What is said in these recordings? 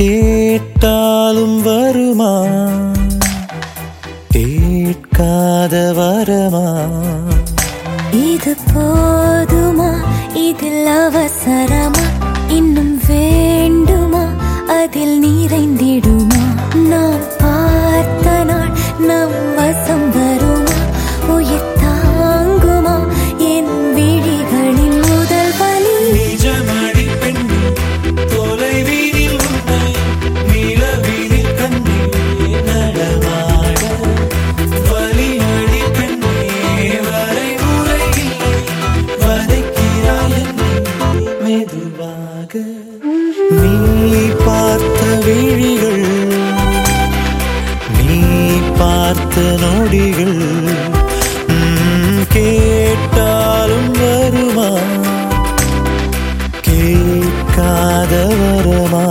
கேட்டாலும் வருமா கேட்காத வரமா இது போதுமா இதில் அவசரமா இன்னும் வேண்டுமா அதில் நிறைந்திடுமா நாம் பார்த்த நாள் நம் வசம் வருமா உயிர் தாங்குமா என் விழிகளின் முதல் வலி நிஜமடி பெண்ணே தொலைவீதில் உன்னை நிலவீதில் கண்ணே நடமாட வலியடி பெண்ணே வரைமுறை இல்லை வதைக்கிறாய் என்னை மெதுவாக நீ பார்த்த விழிகள் நீ பார்த்த நொடிகள் ம், கேட்டாலும் வருமா கேட்காத வரமா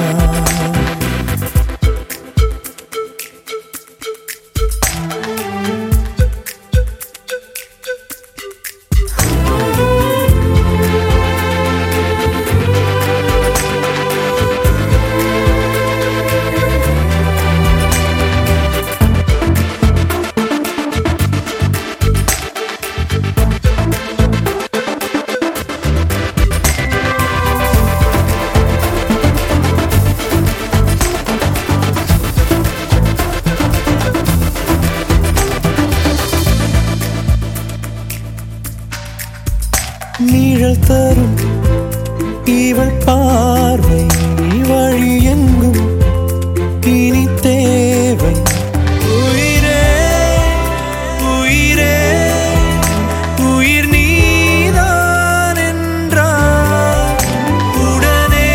நீழல் தரும் இவள் பார்வை வழி எங்கும் இனி தேவை உயிரே உயிரே உயிர் நீதான் என்றால் உடனே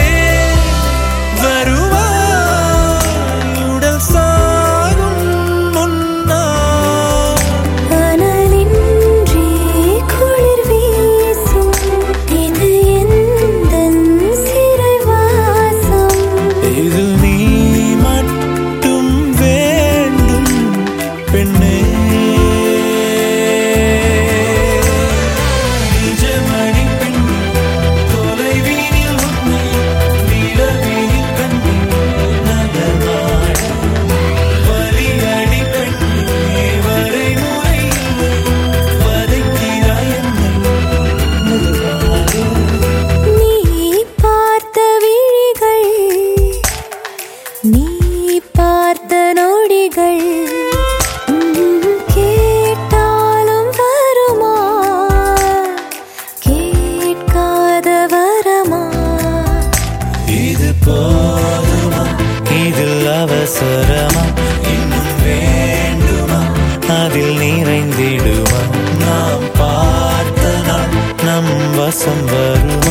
வருவாய் உடல் சாகும் முன்னால் அனலின்றி குளிர் வீசும் இது எந்தன் சிறைவாசம் இது நீ மட்டும் வேண்டும் பெண்ணே நிஜமடி பெண்ணே தொலைவீனில் உன்னை நிலவீனில் கண்ணே நகர்வாட வலியடி பெண்ணே வரைமுறை இல்லை வதைக்கிறாய் என்னை மெதுவாக நீ பார்த்த விழிகள் நீ பார்த்த நொடிகள் உம், கேட்டாலும் வருமா கேட்காத வரமா இது போதுமா இதில் அவசரமா இன்னும் வேண்டுமா அதில் நிறைந்திடுமா நாம் பார்த்த நாள் நம் வசம் வருமா